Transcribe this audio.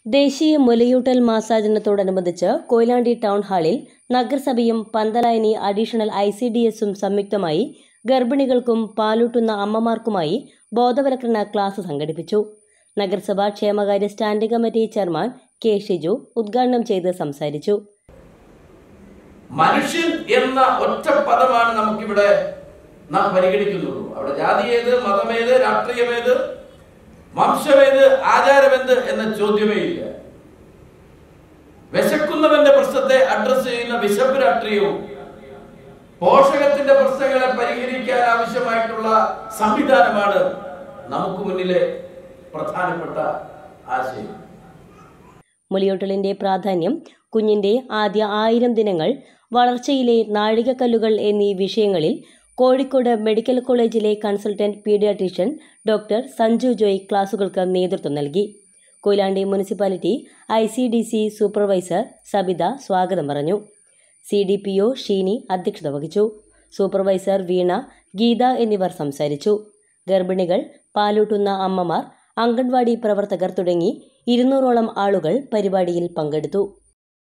ദേശീയ മുലയൂട്ടൽ മാസാചരണത്തോടനുബന്ധിച്ച് കൊയിലാണ്ടി ടൗൺ ഹാളിൽ നഗരസഭയും Panthalayani additional I C D എസും സംയുക്തമായി ഗർഭിണികൾക്കും പാലൂട്ടുന്ന അമ്മമാർക്കുമായി ബോധവൽക്കരണ ക്ലാസ് സംഘടിപ്പിച്ചു നഗരസഭാ ക്ഷേമകാര്യ standing committee chairman K Shiju ഉദ്ഘാടനം ചെയ്ത് സംസാരിച്ചു മനുഷ്യൻ എന്ന ഒറ്റ പദമാണ് നമുക്കിവിടെ നാം പരിഗണിക്കുന്നുള്ളൂ അവിടെ ജാതി ഏത് മതമേത് രാഷ്ട്രീയമേത് വംശമേത് ആചാരമെന്ത് എന്ന ചോദ്യമേ ഇല്ല വിശക്കുന്നവന്റെ പ്രശ്നത്തെ അഡ്രസ് ചെയ്യുന്ന വിശപ്പ് രാഷ്ട്രീയവും പോഷകത്തിന്റെ പ്രശ്നങ്ങളെ പരിഹരിക്കാൻ ആവശ്യമായിട്ടുള്ള സംവിധാനമാണ് നമുക്ക് മുന്നിലെ പ്രധാനപ്പെട്ട ആശയം മുലയൂട്ടലിന്റെ പ്രാധാന്യം കുഞ്ഞിന്റെ ആദ്യ ആയിരം ദിനങ്ങൾ വളർച്ചയിലെ നാഴികക്കല്ലുകൾ എന്നീ വിഷയങ്ങളിൽ കോഴിക്കോട് മെഡിക്കൽ കോളേജിലെ consultant paediatrician doctor Sanju Joy ക്ലാസുകൾക്ക് നേതൃത്വം നൽകി Koyilandy municipality I C D C supervisor Sabitha സ്വാഗതം പറഞ്ഞു C D P O Sheeni അധ്യക്ഷത വഹിച്ചു സൂപ്പർവൈസർ വീണ ഗീത എന്നിവർ സംസാരിച്ചു ഗർഭിണികൾ പാലൂട്ടുന്ന അമ്മമാർ അംഗൻവാടി പ്രവർത്തകർ തുടങ്ങി ഇരുന്നൂറോളം ആളുകൾ പരിപാടിയിൽ പങ്കെടുത്തു